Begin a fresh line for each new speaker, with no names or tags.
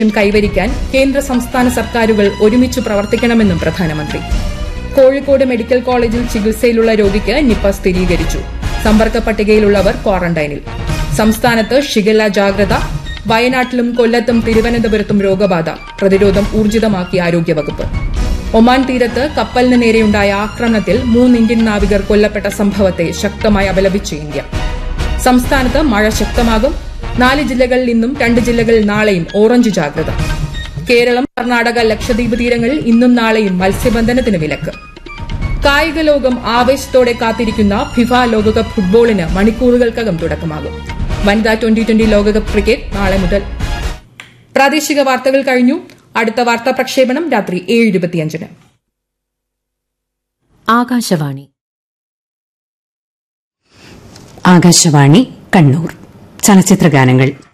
കൈവരിക്കാൻ കേന്ദ്ര സംസ്ഥാന സർക്കാരുകൾ ഒരുമിച്ച് പ്രവർത്തിക്കണമെന്നും പ്രധാനമന്ത്രി കോഴിക്കോട് മെഡിക്കൽ കോളേജിൽ ചികിത്സയിലുള്ള രോഗിക്ക് നിപ്പ സ്ഥിരീകരിച്ചു സമ്പർക്ക പട്ടികയിലുള്ളവർ ക്വാറന്റൈനിൽ സംസ്ഥാനത്ത് ഷിഗല്ല ജാഗ്രത വയനാട്ടിലും കൊല്ലത്തും തിരുവനന്തപുരത്തും രോഗബാധ പ്രതിരോധം ഊർജിതമാക്കി ആരോഗ്യവകുപ്പ് ഒമാൻ തീരത്ത് കപ്പലിന് നേരെയുണ്ടായ ആക്രമണത്തിൽ മൂന്ന് ഇന്ത്യൻ നാവികർ കൊല്ലപ്പെട്ട സംഭവത്തെ ശക്തമായി അപലപിച്ച് ഇന്ത്യ സംസ്ഥാനത്ത് മഴ ശക്തമാകും നാല് ജില്ലകളിൽ ഇന്നും രണ്ട് ജില്ലകളിൽ നാളെയും ഓറഞ്ച് ജാഗ്രത കേരളം കർണാടക ലക്ഷദ്വീപ് തീരങ്ങളിൽ ഇന്നും നാളെയും മത്സ്യബന്ധനത്തിന് വിലക്ക് കായിക ലോകം ആവേശത്തോടെ കാത്തിരിക്കുന്ന ഫിഫ ലോകകപ്പ് ഫുട്ബോളിന് മണിക്കൂറുകൾക്കകം തുടക്കമാകും വനിതാ ട്വന്റി ട്വന്റി ലോകകപ്പ് ക്രിക്കറ്റ് നാളെ മുതൽ പ്രാദേശിക വാർത്തകൾ കഴിഞ്ഞു അടുത്ത വാർത്താ പ്രക്ഷേപണം രാത്രി ഏഴ് ഇരുപത്തിയഞ്ചിന്
ആകാശവാണി ആകാശവാണി കണ്ണൂർ ചലച്ചിത്രഗാനങ്ങൾ